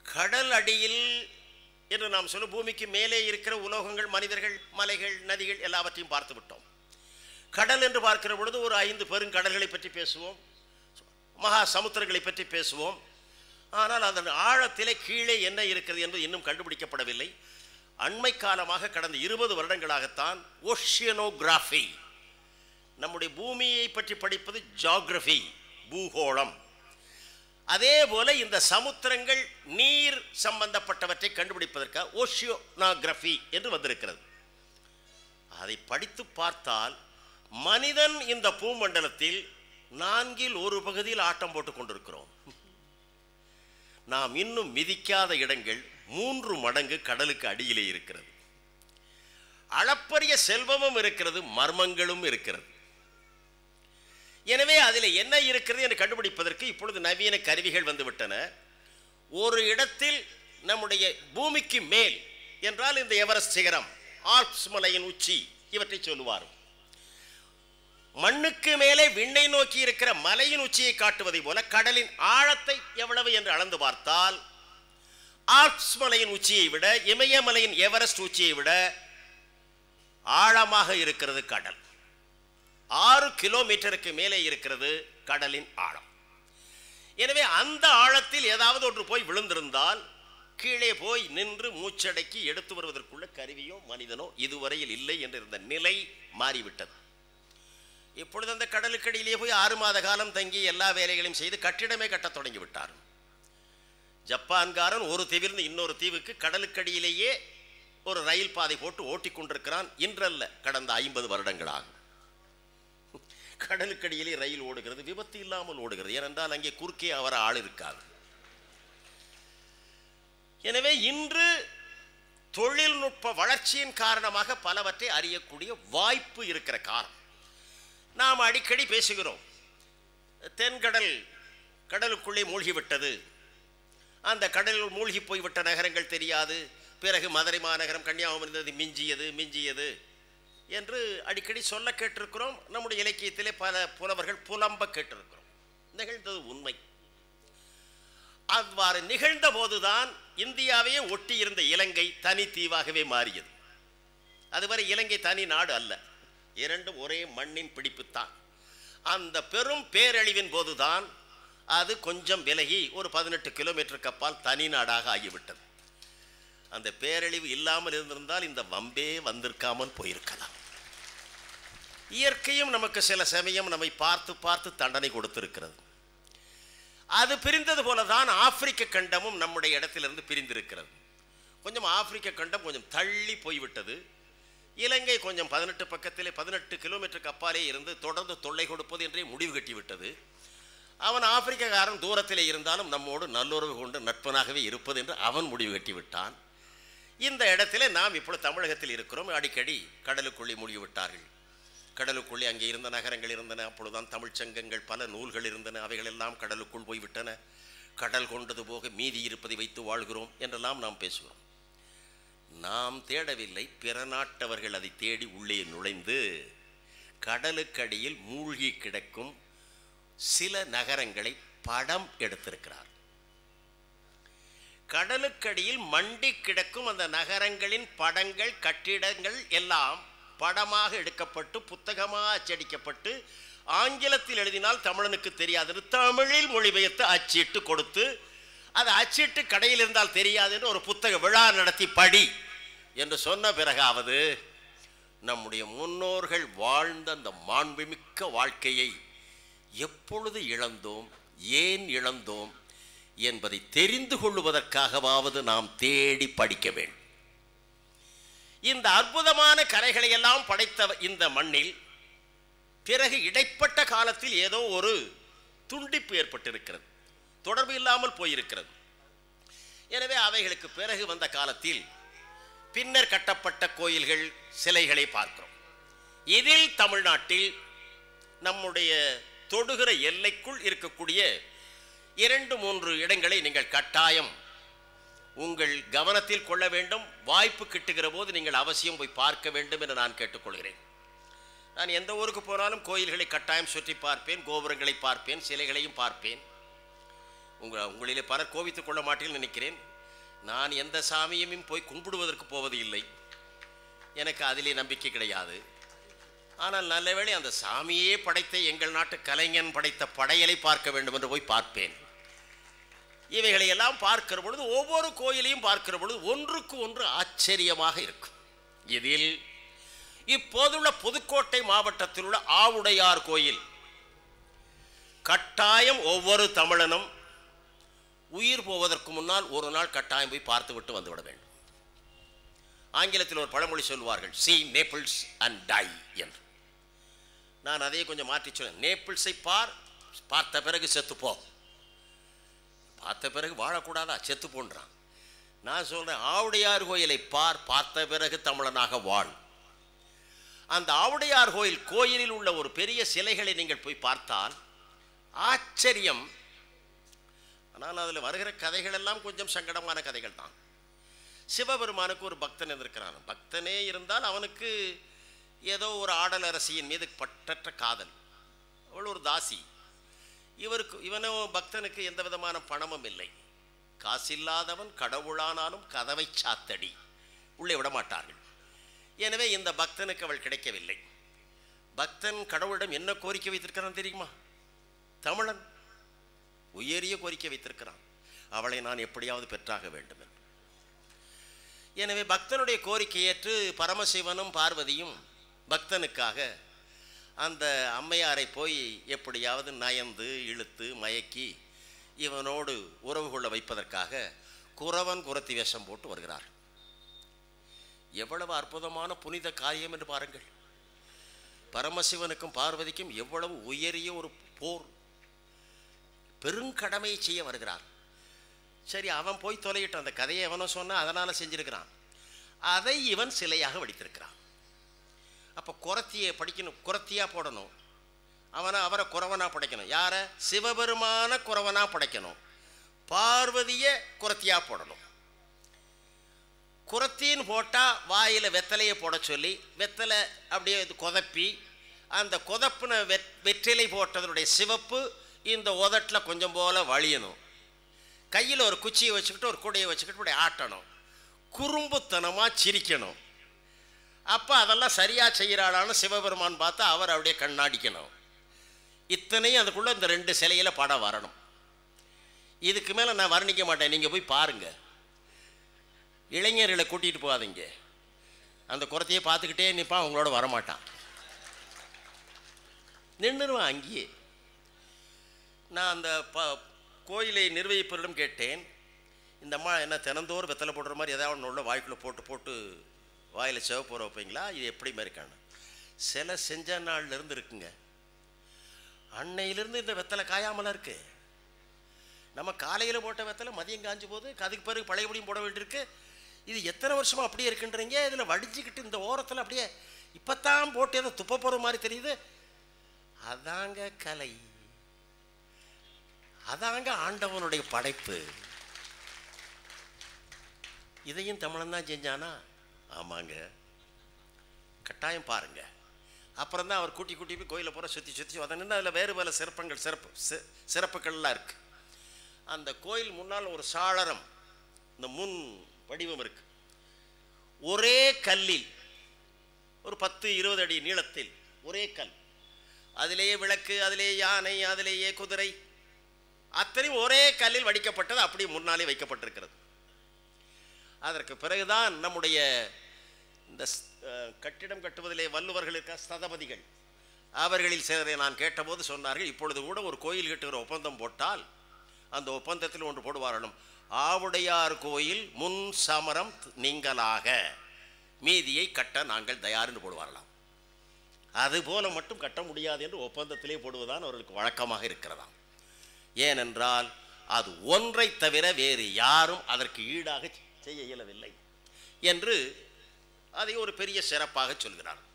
கடல் அடியில் என்று நாம் சொல்லும் பூமிக்கு மேலே இருக்கிற உலோகங்கள் மனிதர்கள் மலைகள் நதிகள் எல்லாவற்றையும் பார்த்து விட்டோம் கடல் என்று பார்க்கிற பொழுது ஒரு ஐந்து பெருங்கடல்களை பற்றி பேசுவோம் மகா சமுத்திரங்களை பற்றி பேசுவோம் ஆனால் அதன் ஆழத்திலே கீழே என்ன இருக்கிறது என்பது இன்னும் கண்டுபிடிக்கப்படவில்லை அண்மை காலமாக கடந்த இருபது வருடங்களாகத்தான் ஓஷியனோகிராஃபி நம்முடைய பூமியை பற்றி படிப்பது ஜாகிரபி பூகோளம் அதே போல இந்த சமுத்திரங்கள் நீர் சம்பந்தப்பட்டவற்றை கண்டுபிடிப்பதற்காக ஓஷியோனாகிரபி என்று வந்திருக்கிறது அதை படித்து பார்த்தால் மனிதன் இந்த பூமண்டலத்தில் நான்கில் ஒரு பகுதியில் ஆட்டம் போட்டுக் கொண்டிருக்கிறோம் நாம் இன்னும் மிதிக்காத இடங்கள் மூன்று மடங்கு கடலுக்கு அடியிலே இருக்கிறது அளப்பரிய செல்வமும் இருக்கிறது மர்மங்களும் இருக்கிறது எனவே அதில் என்ன இருக்கிறது என்று கண்டுபிடிப்பதற்கு இப்பொழுது நவீன கருவிகள் வந்துவிட்டன ஒரு இடத்தில் நம்முடைய பூமிக்கு மேல் என்றால் இந்த எவரெஸ்ட் சிகரம் ஆல்ப்ஸ் மலையின் உச்சி இவற்றை சொல்லுவார் மண்ணுக்கு மேலே விண்ணை நோக்கி இருக்கிற மலையின் உச்சியை காட்டுவதை போல கடலின் ஆழத்தை எவ்வளவு என்று அளந்து பார்த்தால் ஆல்ப்ஸ் மலையின் உச்சியை விட இமயமலையின் எவரெஸ்ட் உச்சியை விட ஆழமாக இருக்கிறது கடல் ஆறு கிலோமீட்டருக்கு மேலே இருக்கிறது கடலின் ஆழம் எனவே அந்த ஆழத்தில் ஏதாவது ஒன்று போய் விழுந்திருந்தால் கீழே போய் நின்று மூச்சடக்கி எடுத்து வருவதற்குள்ள கருவியோ மனிதனோ இதுவரையில் இல்லை என்று இருந்த நிலை மாறிவிட்டது இப்பொழுது அந்த கடலுக்கடியிலே போய் ஆறு மாத காலம் தங்கி எல்லா வேலைகளையும் செய்து கட்டிடமே கட்டத் தொடங்கி விட்டார் ஜப்பான்காரன் ஒரு தீவிலிருந்து இன்னொரு தீவுக்கு கடலுக்கடியிலேயே ஒரு ரயில் பாதை போட்டு ஓட்டிக் கொண்டிருக்கிறான் இன்றல்ல கடந்த ஐம்பது வருடங்களாகும் கடலுக்கடியிலே ரயில் ஓடுகிறது விபத்து இல்லாமல் ஓடுகிறது ஏனென்றால் அங்கே குறுக்கே அவர் ஆள் இருக்காது எனவே இன்று தொழில்நுட்ப வளர்ச்சியின் காரணமாக பலவற்றை அறியக்கூடிய வாய்ப்பு இருக்கிற காலம் நாம் அடிக்கடி பேசுகிறோம் தென்கடல் கடலுக்குள்ளே மூழ்கிவிட்டது அந்த கடலில் மூழ்கி போய்விட்ட நகரங்கள் தெரியாது பிறகு மதுரை மாநகரம் கன்னியாகுமரி இருந்தது மிஞ்சியது மிஞ்சியது என்று அடிக்கடி சொல்ல கேட்டிருக்கிறோம் நம்முடைய இலக்கியத்திலே பல புலவர்கள் புலம்ப கேட்டிருக்கிறோம் நிகழ்ந்தது உண்மை அவ்வாறு நிகழ்ந்த போதுதான் இந்தியாவையே ஒட்டி இருந்த இலங்கை தனி தீவாகவே மாறியது அதுவரை இலங்கை தனி நாடு அல்ல இரண்டும் ஒரே மண்ணின் பிடிப்புத்தான் அந்த பெரும் பேரழிவின் போதுதான் அது கொஞ்சம் விலகி ஒரு பதினெட்டு கிலோமீட்டருக்கு அப்பால் தனி நாடாக ஆகிவிட்டது அந்த பேரழிவு இல்லாமல் இருந்திருந்தால் இந்த வம்பே வந்திருக்காமல் போயிருக்கலாம் இயற்கையும் நமக்கு சில சமயம் நம்மை பார்த்து பார்த்து தண்டனை கொடுத்திருக்கிறது அது பிரிந்தது போல தான் ஆப்பிரிக்க கண்டமும் நம்முடைய இடத்திலிருந்து பிரிந்திருக்கிறது கொஞ்சம் ஆப்பிரிக்க கண்டம் கொஞ்சம் தள்ளி போய்விட்டது இலங்கை கொஞ்சம் பதினெட்டு பக்கத்திலே பதினெட்டு கிலோமீட்டருக்கு அப்பாலே இருந்து தொடர்ந்து தொல்லை கொடுப்பது என்றே முடிவு கட்டிவிட்டது அவன் ஆப்பிரிக்கக்காரன் தூரத்திலே இருந்தாலும் நம்மோடு நல்லுறவு கொண்டு நட்பனாகவே இருப்பது என்று அவன் முடிவு கட்டிவிட்டான் இந்த இடத்திலே நாம் இப்பொழுது தமிழகத்தில் இருக்கிறோம் அடிக்கடி கடலுக்குள்ளே மூழ்கிவிட்டார்கள் கடலுக்குள்ளே அங்கே இருந்த நகரங்கள் இருந்தன அப்பொழுதுதான் தமிழ்ச் சங்கங்கள் பல நூல்கள் இருந்தன அவைகளெல்லாம் கடலுக்குள் போய்விட்டன கடல் கொண்டது போக மீதி இருப்பதை வைத்து வாழ்கிறோம் என்றெல்லாம் நாம் பேசுகிறோம் நாம் தேடவில்லை பிற நாட்டவர்கள் அதை தேடி உள்ளே நுழைந்து கடலுக்கடியில் மூழ்கி கிடக்கும் சில நகரங்களை படம் எடுத்திருக்கிறார் கடலுக்கடியில் மண்டி கிடக்கும் அந்த நகரங்களின் படங்கள் கட்டிடங்கள் எல்லாம் படமாக எடுக்கப்பட்டு புத்தகமாக அச்சடிக்கப்பட்டு ஆங்கிலத்தில் எழுதினால் தமிழனுக்கு தெரியாது தமிழில் மொழிபெயர்த்து அச்சிட்டு கொடுத்து அது அச்சிட்டு கடையில் இருந்தால் தெரியாது என்று ஒரு புத்தக விழா நடத்தி படி என்று சொன்ன பிறகாவது நம்முடைய முன்னோர்கள் வாழ்ந்த அந்த மாண்புமிக்க வாழ்க்கையை எப்பொழுது இழந்தோம் ஏன் இழந்தோம் என்பதை தெரிந்து கொள்வதற்காகவாவது நாம் தேடி படிக்க வேண்டும் இந்த அற்புதமான கரைகளை எல்லாம் படைத்த இந்த மண்ணில் பிறகு இடைப்பட்ட காலத்தில் ஏதோ ஒரு துண்டிப்பு ஏற்பட்டிருக்கிறது தொடர்பு இல்லாமல் போயிருக்கிறது எனவே அவைகளுக்கு பிறகு வந்த காலத்தில் பின்னர் கட்டப்பட்ட கோயில்கள் சிலைகளை பார்க்கிறோம் இதில் தமிழ்நாட்டில் நம்முடைய தொடுகிற எல்லைக்குள் இருக்கக்கூடிய இரண்டு மூன்று இடங்களை நீங்கள் கட்டாயம் உங்கள் கவனத்தில் கொள்ள வேண்டும் வாய்ப்பு கிட்டுகிற போது நீங்கள் அவசியம் போய் பார்க்க வேண்டும் என்று நான் கேட்டுக்கொள்கிறேன் நான் எந்த ஊருக்கு போனாலும் கோயில்களை கட்டாயம் சுற்றி பார்ப்பேன் கோபுரங்களை பார்ப்பேன் சிலைகளையும் பார்ப்பேன் உங்கள் உங்களிலே பலர் கோபித்துக் கொள்ள மாட்டீங்கன்னு நினைக்கிறேன் நான் எந்த சாமியையும் போய் கும்பிடுவதற்கு போவது இல்லை எனக்கு அதிலே நம்பிக்கை கிடையாது ஆனால் நல்லவேளை அந்த சாமியே படைத்த எங்கள் நாட்டு கலைஞன் படைத்த படையலை பார்க்க வேண்டும் என்று போய் பார்ப்பேன் இவைகளை எல்லாம் பார்க்கிற பொழுது ஒவ்வொரு கோயிலையும் பார்க்கிற பொழுது ஒன்றுக்கு ஒன்று ஆச்சரியமாக இருக்கும் இதில் இப்போதுள்ள புதுக்கோட்டை மாவட்டத்தில் உள்ள ஆவுடையார் கோயில் கட்டாயம் ஒவ்வொரு தமிழனும் உயிர் போவதற்கு முன்னால் ஒரு நாள் கட்டாயம் போய் பார்த்துவிட்டு வந்துவிட வேண்டும் ஆங்கிலத்தில் ஒரு பழமொழி சொல்வார்கள் சி நேபிள்ஸ் அண்ட் டை என்று நான் அதை கொஞ்சம் மாற்றி சொன்னேன் நேபிள்ஸை பார் பார்த்த பிறகு செத்து போ பார்த்த பிறகு வாழக்கூடாதா செத்து போன்றான் நான் சொல்றேன் ஆவுடையார் கோயிலை பார் பார்த்த பிறகு தமிழனாக வாழ் அந்த ஆவுடையார் கோயில் கோயிலில் உள்ள ஒரு பெரிய சிலைகளை நீங்கள் போய் பார்த்தால் ஆச்சரியம் ஆனால் அதில் வருகிற கதைகள் எல்லாம் கொஞ்சம் சங்கடமான கதைகள் தான் சிவபெருமானுக்கு ஒரு பக்தன் இருந்திருக்கிறான் பக்தனே இருந்தால் அவனுக்கு ஏதோ ஒரு ஆடல் அரசியின் மீது பட்டற்ற காதல் அவள் ஒரு தாசி இவருக்கு இவனோ பக்தனுக்கு எந்த விதமான பணமும் இல்லை காசில்லாதவன் கடவுளானாலும் கதவை சாத்தடி உள்ளே விட மாட்டார்கள் எனவே இந்த பக்தனுக்கு அவள் கிடைக்கவில்லை பக்தன் கடவுளிடம் என்ன கோரிக்கை வைத்திருக்கிறான் தெரியுமா தமிழன் உயரிய கோரிக்கை வைத்திருக்கிறான் அவளை நான் எப்படியாவது பெற்றாக வேண்டும் என்று எனவே பக்தனுடைய கோரிக்கை ஏற்று பரமசிவனும் பார்வதியும் பக்தனுக்காக அந்த அம்மையாரை போய் எப்படியாவது நயந்து இழுத்து மயக்கி இவனோடு உறவு கொள்ள வைப்பதற்காக குறவன் குரத்தி வேஷம் போட்டு வருகிறார் எவ்வளவு அற்புதமான புனித காரியம் என்று பாருங்கள் பரமசிவனுக்கும் பார்வதிக்கும் எவ்வளவு உயரிய ஒரு போர் பெருங்கடமையை செய்ய வருகிறார் சரி அவன் போய் தொலையிட்டு அந்த கதையை எவனோ சொன்னா அதனால் செஞ்சிருக்கிறான் அதை இவன் சிலையாக வடித்திருக்கிறான் அப்போ குரத்தியை படிக்கணும் குரத்தியாக போடணும் அவனை அவரை குறவனாக படைக்கணும் யாரை சிவபெருமான குறவனாக படைக்கணும் பார்வதியை குரத்தியாக போடணும் குரத்தின்னு போட்டால் வாயில் வெத்தலையை போட சொல்லி வெத்தலை அப்படியே இது கொதப்பி அந்த கொதப்பின வெத் வெற்றிலை போட்டதனுடைய சிவப்பு இந்த உதட்டில் கொஞ்சம் போல வழியணும் கையில் ஒரு குச்சியை வச்சுக்கிட்டு ஒரு கூடையை வச்சுக்கிட்டு இப்படி ஆட்டணும் குறும்புத்தனமாக சிரிக்கணும் அப்போ அதெல்லாம் சரியாக செய்கிறாளான்னு சிவபெருமான் பார்த்தா அவர் அப்படியே கண்ணாடிக்கணும் இத்தனையும் அதுக்குள்ளே இந்த ரெண்டு சிலையில் படம் வரணும் இதுக்கு மேலே நான் வர்ணிக்க மாட்டேன் நீங்கள் போய் பாருங்கள் இளைஞர்களை கூட்டிகிட்டு போகாதீங்க அந்த குரத்தையே பார்த்துக்கிட்டே நிற்பான் அவங்களோட வரமாட்டான் நின்றுருவான் அங்கேயே நான் அந்த ப கோயிலை நிர்வகிப்பவரிடம் கேட்டேன் இந்த அம்மா என்ன தினந்தோறும் வெத்தலை போடுற மாதிரி ஏதாவது ஒன்று உள்ள வாய்க்குள்ளே போட்டு போட்டு வாயில் சிவப்பூர வைப்பீங்களா இது எப்படி இருக்கான்னு சில செஞ்ச நாள்லேருந்து இருக்குங்க அன்னையிலிருந்து இந்த வெத்தலை காயாமலாம் இருக்கு நம்ம காலையில் போட்ட வெத்தலை மதியம் காஞ்சு போது அதுக்கு பிறகு பழையபடியும் போட வேண்டியிருக்கு இது எத்தனை வருஷமா அப்படியே இருக்குன்றீங்க இதில் வடிஞ்சிக்கிட்டு இந்த ஓரத்தில் அப்படியே இப்போத்தான் போட்டு ஏதோ துப்ப போகிற மாதிரி தெரியுது அதாங்க கலை அதாங்க ஆண்டவனுடைய படைப்பு இதையும் தமிழன் தான் செஞ்சானா ஆமாங்க கட்டாயம் பாருங்க அப்புறம் தான் அவர் கூட்டி கூட்டி போய் கோயிலை பூரா சுற்றி சுற்றி அதை நின்று அதில் வேறு பல சிறப்பங்கள் சிறப்பு சி- சிறப்புகள்லாம் இருக்கு அந்த கோயில் முன்னால் ஒரு சாளரம் இந்த முன் வடிவம் இருக்கு ஒரே கல்லில் ஒரு பத்து இருபது அடி நீளத்தில் ஒரே கல் அதிலேயே விளக்கு அதிலேயே யானை அதிலேயே குதிரை அத்தனையும் ஒரே கல்லில் வடிக்கப்பட்டது அப்படியே முன்னாலே வைக்கப்பட்டிருக்கிறது அதற்கு பிறகுதான் நம்முடைய இந்த ஸ்- அஹ், கட்டிடம் கட்டுவதிலே வல்லுவர்கள் இருக்க ஸ்தபதிகள் அவர்களில் சிலரை நான் கேட்டபோது சொன்னார்கள் இப்பொழுது கூட ஒரு கோயில் கட்டுகிற ஒப்பந்தம் போட்டால் அந்த ஒப்பந்தத்தில் ஒன்று போடுவார்களும் ஆவுடையார் கோயில் முன் சமரம் நீங்களாக மீதியை கட்ட நாங்கள் தயார்னு போடுவார்களாம் அதுபோல மட்டும் கட்ட முடியாது என்று ஒப்பந்தத்திலே போடுவதுதான் அவர்களுக்கு வழக்கமாக இருக்கிறதாம் ஏனென்றால் அது ஒன்றை தவிர வேறு யாரும் அதற்கு ஈடாக செய்ய இயலவில்லை என்று அதை ஒரு பெரிய சிறப்பாக சொல்கிறார்